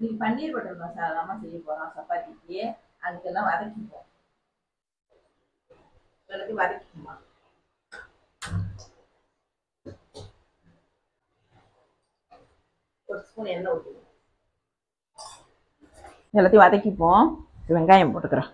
இன்னைக்கு பன்னீர் பட்டர் மசாலா தான் செய்ய போறோம் சப்பாத்திக்கு அதுக்கெல்லாம் வதக்கிப்போம் எல்லாத்தையும் வதக்கிக்குமா ஒரு ஸ்பூன் எண்ணெய் ஊற்றிக்கணும் எல்லாத்தையும் வதக்கிப்போம் வெங்காயம் போட்டுக்கிறேன்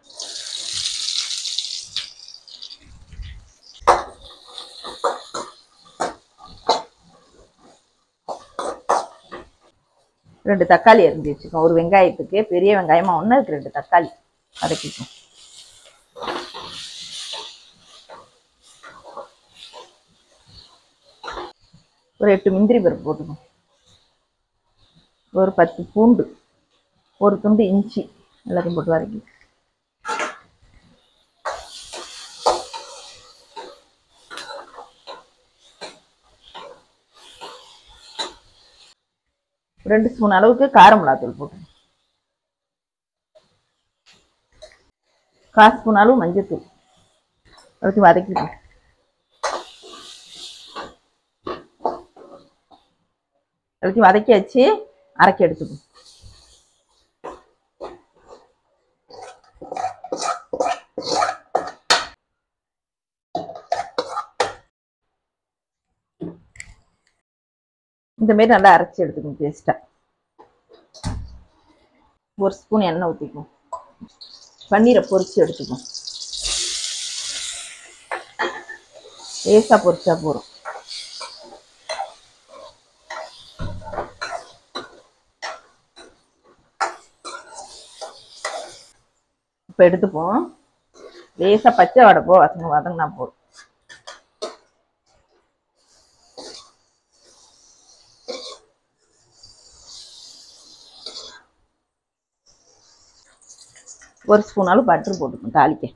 ரெண்டு தக்காளி அரிஞ்சு வச்சுக்கோம் ஒரு வெங்காயத்துக்கு பெரிய வெங்காயமா ஒன்று இருக்கு ரெண்டு தக்காளி வதக்கிக்கும் ஒரு எட்டு முந்திரி பருப்பு போட்டுக்கணும் ஒரு பத்து பூண்டு ஒரு துண்டு இஞ்சி எல்லாத்தையும் போட்டு வதக்கி ரெண்டு ஸ்பூன் அளவுக்கு கார மிளகாத்தூள் போட்டு கால் ஸ்பூன் அளவு மஞ்சத்தூள் எல்லாத்தையும் வதக்கிப்போம் எல்லாத்தையும் வதக்கி வச்சு அரைக்கி எடுத்துக்கும் இந்த மாதிரி நல்லா அரைச்சி எடுத்துக்கணும் பேஸ்ட்டாக ஒரு ஸ்பூன் எண்ணெய் ஊற்றிக்கும் பன்னீரை பொரிச்சு எடுத்துக்கும் லேசாக பொரிச்சா போதும் இப்போ எடுத்துப்போம் லேசாக பச்சை வடை போ வதங்க வதங்கினா போதும் ஒரு ஸ்பூன் அளவு பட்டர் போட்டுக்கணும் தாளிக்க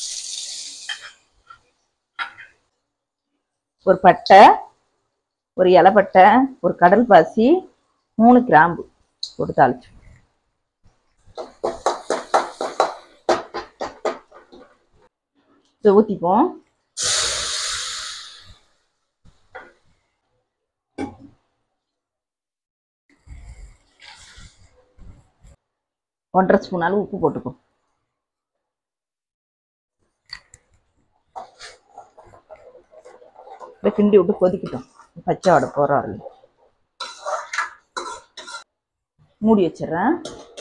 ஒரு பட்டை ஒரு இலைப்பட்டை ஒரு கடல் பாசி மூணு கிராம்பு போட்டு தாளிச்சு இதை ஊற்றிப்போம் ஒன்றரை ஸ்பூன் அளவு உப்பு போட்டுக்கும் அப்படியே கிண்டி விட்டு கொதிக்கட்டும் பச்சை வடை போகிறோம் மூடி வச்சிடுறேன்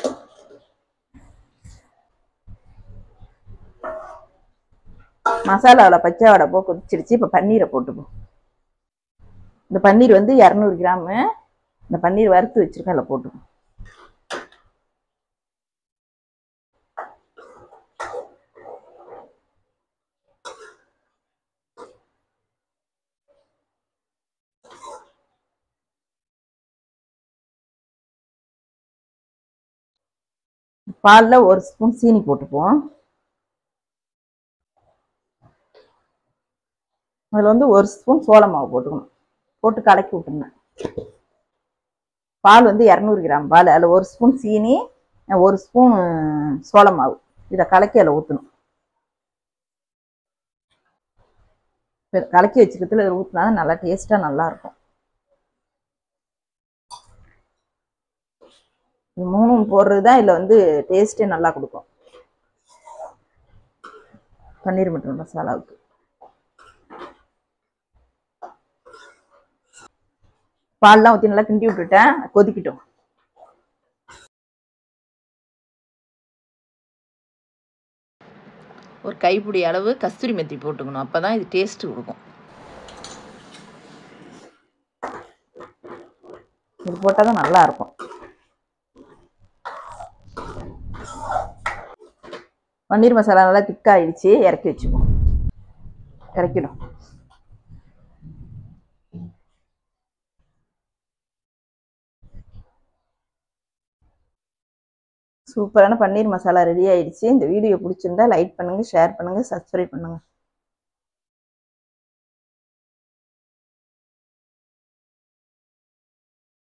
மசாலாவில் பச்சை வடை போ கொதிச்சிருச்சு இப்போ பன்னீரை போட்டுப்போம் இந்த பன்னீர் வந்து இரநூறு கிராமு இந்த பன்னீர் வறுத்து வச்சிருக்கேன் அதில் போட்டுப்போம் பாலில் ஒரு ஸ்பூன் சீனி போட்டுப்போம் அதில் வந்து ஒரு ஸ்பூன் சோள மாவு போட்டுக்கணும் போட்டு கலக்கி விட்டுருங்க பால் வந்து இரநூறு கிராம் பால் அதில் ஒரு ஸ்பூன் சீனி ஒரு ஸ்பூன் சோள மாவு இதை கலக்கி அதில் ஊற்றணும் கலக்கி வச்சுக்கிறதுல இதில் ஊற்றினா தான் நல்லா டேஸ்ட்டாக நல்லாயிருக்கும் இது மூணும் போடுறது தான் இதில் வந்து டேஸ்ட்டே நல்லா கொடுக்கும் பன்னீர் மட்டன் மசாலாவுக்கு பால்லாம் ஊற்றி நல்லா கிண்டி விட்டுட்டேன் கொதிக்கட்டும் ஒரு கைப்பிடி அளவு கஸ்தூரி மெத்தி போட்டுக்கணும் அப்போ தான் இது டேஸ்ட்டு கொடுக்கும் இது போட்டால் தான் நல்லா இருக்கும் பன்னீர் மசாலா நல்லா திக்காயிடுச்சு இறக்கி வச்சுப்போம் இறக்கிடும் சூப்பரான பன்னீர் மசாலா ரெடி ஆயிடுச்சு இந்த வீடியோ பிடிச்சிருந்தா லைக் பண்ணுங்கள் ஷேர் பண்ணுங்கள் சப்ஸ்கிரைப் பண்ணுங்கள்